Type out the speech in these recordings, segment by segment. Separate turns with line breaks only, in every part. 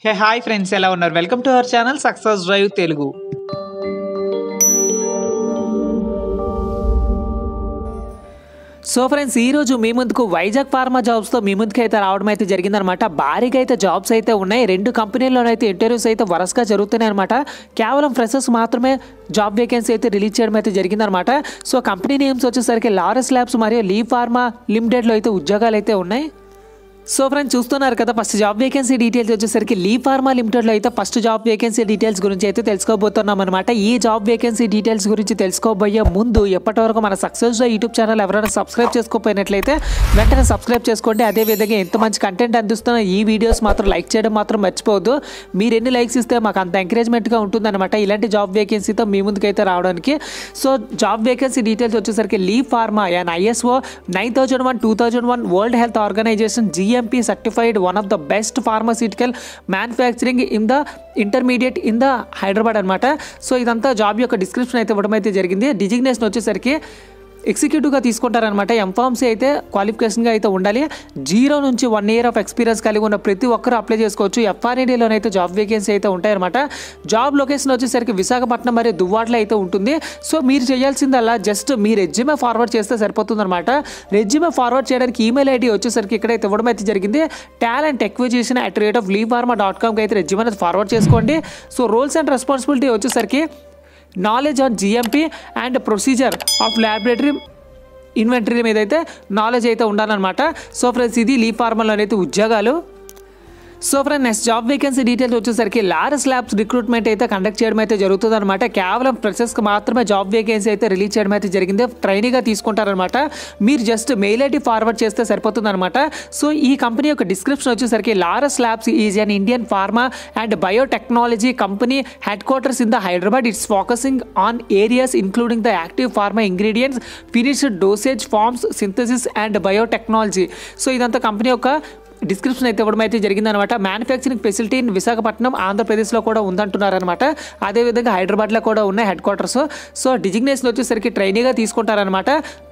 hey hi friends ఎలా ఉన్నారు welcome to our channel success drive Telugu so friends ఈ రోజు మీ ముందుకు వైజాగ్ ఫార్మా జాబ్స్తో మీ ముందుకు అయితే రావడం అయితే జరిగిందనమాట భారీగా అయితే జాబ్స్ అయితే ఉన్నాయి రెండు కంపెనీల్లోనైతే ఇంటర్వ్యూస్ అయితే వరుసగా జరుగుతున్నాయి అనమాట కేవలం ఫ్రెషర్స్ మాత్రమే జాబ్ వేకెన్సీ అయితే రిలీజ్ చేయడం అయితే జరిగిందనమాట సో కంపెనీ నేమ్స్ వచ్చేసరికి లారస్ ల్యాబ్స్ మరియు లీ ఫార్మా లిమిటెడ్లో అయితే ఉద్యోగాలు అయితే ఉన్నాయి సో ఫ్రెండ్స్ చూస్తున్నారు కదా ఫస్ట్ జాబ్ వేకెన్సీ డీటెయిల్స్ వచ్చేసరికి లీ ఫార్మా లిమిటెడ్లో అయితే ఫస్ట్ జాబ్ వేకెన్సీ డీటెయిల్స్ గురించి అయితే తెలుసుకోబోతున్నాం అనమాట ఈ జాబ్ వేకెన్సీ డీటెయిల్స్ గురించి తెలుసుకోబోయే ముందు ఎప్పటివరకు మన సక్సెస్ యూట్యూబ్ ఛానల్ ఎవరైనా సబ్స్క్రైబ్ చేసుకోకపోయినట్లయితే వెంటనే సబ్స్క్రైబ్ చేసుకోండి అదేవిధంగా ఎంత మంచి కంటెంట్ అందిస్తున్న ఈ వీడియోస్ మాత్రం లైక్ చేయడం మాత్రం మర్చిపోవద్దు మీరు ఎన్ని లైక్స్ ఇస్తే మాకు అంత ఎంకరేజ్మెంట్గా ఉంటుందన్నమాట ఇలాంటి జాబ్ వేకెన్సీతో మీ ముందుకైతే రావడానికి సో జాబ్ వేకెన్సీ డీటెయిల్స్ వచ్చేసరికి Lee pharma and ISO nine thousand one two thousand one World Health Organization GMP certified one of the best pharmaceutical manufacturing in the intermediate in the Hyderabad అనమాట so ఇదంతా job యొక్క description అయితే ఇవ్వడం అయితే జరిగింది designation వచ్చేసరికి ఎగ్జిక్యూటివ్గా తీసుకుంటారనమాట M Pharmacy అయితే క్వాలిఫికేషన్గా అయితే ఉండాలి జీరో నుంచి వన్ ఇయర్ ఆఫ్ ఎక్స్పీరియన్స్ కలిగి ఉన్న ప్రతి ఒక్కరు అప్లై చేసుకోవచ్చు ఎఫ్ఆర్ఏడీలోనైతే జాబ్ వేకెన్సీ అయితే ఉంటాయన్నమాట జాబ్ లొకేషన్ వచ్చేసరికి విశాఖపట్నం మరియు దువ్వాడలో అయితే ఉంటుంది సో మీరు చేయాల్సిందల్లా జస్ట్ మీ రెజ్యూమే ఫార్వర్డ్ చేస్తే సరిపోతుందన్నమాట రెజ్యూమే ఫార్వర్డ్ చేయడానికి ఈమెయిల్ ఐడి వచ్చేసరికి ఇక్కడైతే ఇవ్వడం అయితే జరిగింది talent acquisition at rate of Lee pharma dot కామ్కి అయితే రెజ్యూమ్ అనేది ఫార్వర్డ్ చేసుకోండి సో రోల్స్ అండ్ రెస్పాన్సిబిలిటీ వచ్చేసరికి knowledge on GMP and procedure of laboratory inventory మీద అయితే నాలెడ్జ్ అయితే ఉండాలన్నమాట సో ఫ్రెండ్స్ ఇది లీ ఫార్మల్లో అయితే ఉద్యోగాలు so friend next job vacancy details వచ్చేసరికి లారస్ ల్యాబ్స్ రిక్రూట్మెంట్ అయితే కండక్ట్ చేయడం అయితే జరుగుతుంది అనమాట కేవలం ఫ్రెషర్స్కి మాత్రమే జాబ్ వేకెన్సీ అయితే రిలీజ్ చేయడం అయితే జరిగింది ట్రైనీగా తీసుకుంటారనమాట మీరు జస్ట్ మెయిల్ ఐడి ఫార్వర్డ్ చేస్తే సరిపోతుంది అనమాట సో ఈ కంపెనీ యొక్క డిస్క్రిప్షన్ వచ్చేసరికి Laurus Labs is an Indian pharma and biotechnology company headquarters in the Hyderabad it's focusing on areas including the active pharma ingredients finished dosage forms synthesis and biotechnology so ఇదంతా company యొక్క description అయితే ఇవ్వడం అయితే జరిగిందనమాట manufacturing facility in Visakhapatnam ఆంధ్రప్రదేశ్లో కూడా ఉందంటున్నారనమాట అదేవిధంగా హైదరాబాద్లో కూడా ఉన్నాయి హెడ్ క్వార్టర్స్ సో డిజిగ్నేషన్ వచ్చేసరికి ట్రైనీగా తీసుకుంటారనమాట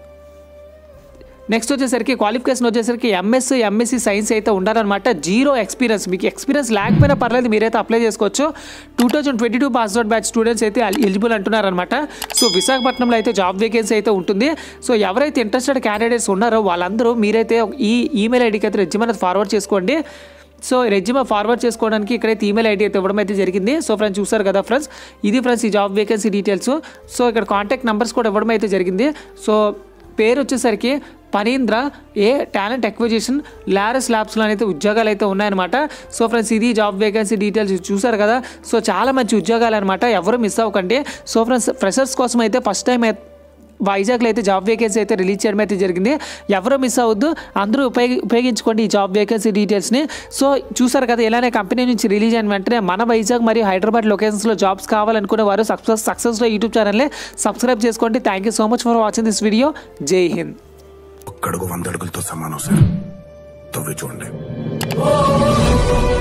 నెక్స్ట్ వచ్చేసరికి క్వాలిఫికేషన్ వచ్చేసరికి ఎంఎస్ ఎంఎస్సి సైన్స్ అయితే ఉండాలన్నమాట జీరో ఎక్స్పీరియన్స్ మీకు ఎక్స్పీరియన్స్ లేకపోయినా పర్లేదు మీరైతే అప్లై చేసుకోవచ్చు two thousand twenty two pass out batch students అయితే ఎలిజిబుల్ అంటున్నారనమాట సో విశాఖపట్నంలో అయితే జాబ్ వేకెన్సీ అయితే ఉంటుంది సో ఎవరైతే ఇంట్రెస్టెడ్ క్యాండిడేట్స్ ఉన్నారో వాళ్ళందరూ మీరైతే ఈ ఈమెయిల్ ఐడికి అయితే రెజ్యూమ్ అనేది ఫార్వర్డ్ చేసుకోండి సో రెజ్యూమ్ ఫార్వర్డ్ చేసుకోవడానికి ఇక్కడైతే ఈమెయిల్ ఐడి అయితే ఇవ్వడం అయితే జరిగింది సో ఫ్రెండ్స్ చూసారు కదా ఫ్రెండ్స్ ఇది ఫ్రెండ్స్ ఈ జాబ్ వేకెన్సీ డీటెయిల్స్ సో ఇక్కడ కాంటాక్ట్ నెంబర్స్ కూడా ఇవ్వడం అయితే జరిగింది సో పేరు వచ్చేసరికి Phanindra A talent acquisition Laurus ల్యాబ్స్లో అయితే ఉద్యోగాలు అయితే ఉన్నాయన్నమాట సో ఫ్రెండ్స్ ఇది జాబ్ వేకెన్సీ డీటెయిల్స్ చూసారు కదా సో చాలా మంచి ఉద్యోగాలు అనమాట ఎవరు మిస్ అవ్వకండి సో ఫ్రెండ్స్ ఫ్రెషర్స్ కోసం అయితే ఫస్ట్ టైం వైజాగ్లో అయితే జాబ్ వేకెన్సీ అయితే రిలీజ్ చేయడం అయితే జరిగింది ఎవరో మిస్ అవ్వద్దు అందరూ ఉపయోగి ఉపయోగించుకోండి ఈ జాబ్ వేకెన్సీ డీటెయిల్స్ని సో చూసారు కదా ఇలానే కంపెనీ నుంచి రిలీజ్ అయిన వెంటనే మన వైజాగ్ మరియు హైదరాబాద్ లొకేషన్స్లో జాబ్స్ కావాలనుకునే వారు సక్సెస్ సక్సెస్లో యూట్యూబ్ ఛానల్ని సబ్స్క్రైబ్ చేసుకోండి thank you so much for watching this video Jai Hind
ఒక్కడుగు వంద అడుగులతో సమానం సార్ తవ్వి చూడండి